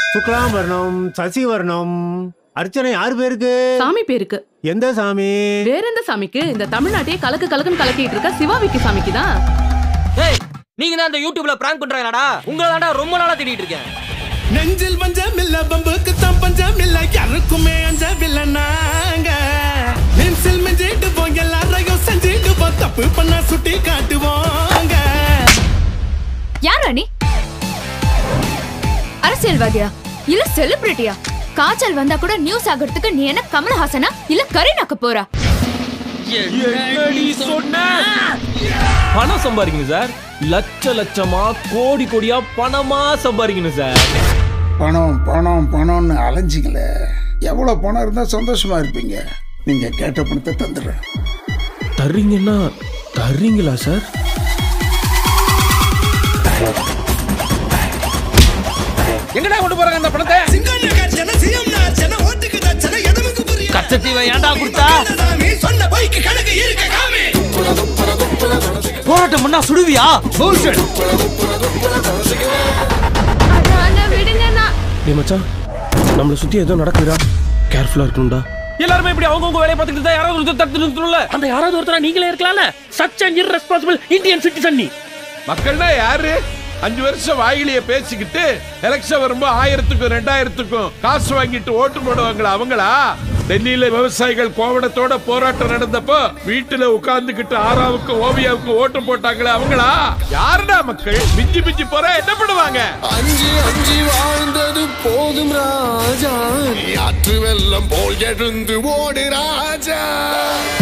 சுக்லாம்பரணம் சசிவர்ணம் அர்ச்சனை யார் பேருக்கு சாமி பேருக்கு எந்த சாமி வேற எந்த சாமிக்கு இந்த தமிழ்நாட்டையே கலக்கு கலக்குன்னு கலக்கிட்டு இருக்க சிவாவிக்கு சாமிக்கு தான் ஏய் நீங்க தான் அந்த யூடியூப்ல பிராங்க் பண்றாங்களாடா உங்களை தான்டா ரொம்ப நாளா தேடிட்டு இருக்கேன் நெஞ்சில் பஞ்சம் இல்ல பம்புக்கு தான் பஞ்சம் இல்ல யாருக்குமே அஞ்சவில்லை நாங்க நெஞ்சில் மிஞ்சிட்டு போங்க எல்லாரையும் செஞ்சிட்டு போ தப்பு பண்ண சுட்டி காட்டுவோங்க யாரா நீ அரசியல்வாதியா இல்ல செலிபிரிட்டியா காய்ச்சல் வந்தா கூட நியூஸ் ஆகிறதுக்கு நீ என்ன கமலஹாசனா இல்ல கரீனாக்கு போறா பணம் சம்பாதிக்கணும் சார் லட்ச லட்சமா கோடி கோடியா பணமா சம்பாதிக்கணும் சார் பணம் பணம் பணம்னு அலைஞ்சிங்களே எவ்வளோ பணம் இருந்தால் சந்தோஷமா இருப்பீங்க நீங்க கேட்ட பணத்தை தந்துடுறேன் தர்றீங்கன்னா தர்றீங்களா சார் எங்கடா கொண்டு போறாங்க அந்த பணத்தை கச்சத்தீவை ஏன்டா கொடுத்தா போராட்டம் பண்ணா சுடுவியா விடுங்கண்ணா டேய் மச்சான் நம்மள சுத்தி ஏதோ நடக்குதுடா கேர்ஃபுல்லா இருக்கணும்டா எல்லாருமே இப்படி அவங்கவங்க வேலையை பார்த்துட்டு இருந்தா யாராவது ஒருத்தர் தடுத்து நிறுத்தணும்ல அந்த யாராவது ஒருத்தரா நீங்களே இருக்கலாம்ல such and irresponsible Indian citizen நீ மக்கள்னா யாரு அஞ்சு வருஷம் வாயிலிய பேசிக்கிட்டு எலெக்ஷன் வரும்போது ஆயிரத்துக்கும் ரெண்டாயிரத்துக்கும் காசு வாங்கிட்டு ஓட்டு போடுவாங்களா அவங்களா டெல்லியில விவசாயிகள் கோவணத்தோட போராட்டம் நடந்தப்போ வீட்டுல உட்கார்ந்துகிட்டு ஆறாவுக்கு ஓவியாவுக்கு ஓட்டு போட்டாங்களே அவங்களா யாருடா மக்கள் மிஞ்சி மிஞ்சி போற என்ன பண்ணுவாங்க அஞ்சு அஞ்சு வாழ்ந்தது போதும் ராஜா ஆற்று வெள்ளம் போல் எழுந்து ஓடு ராஜா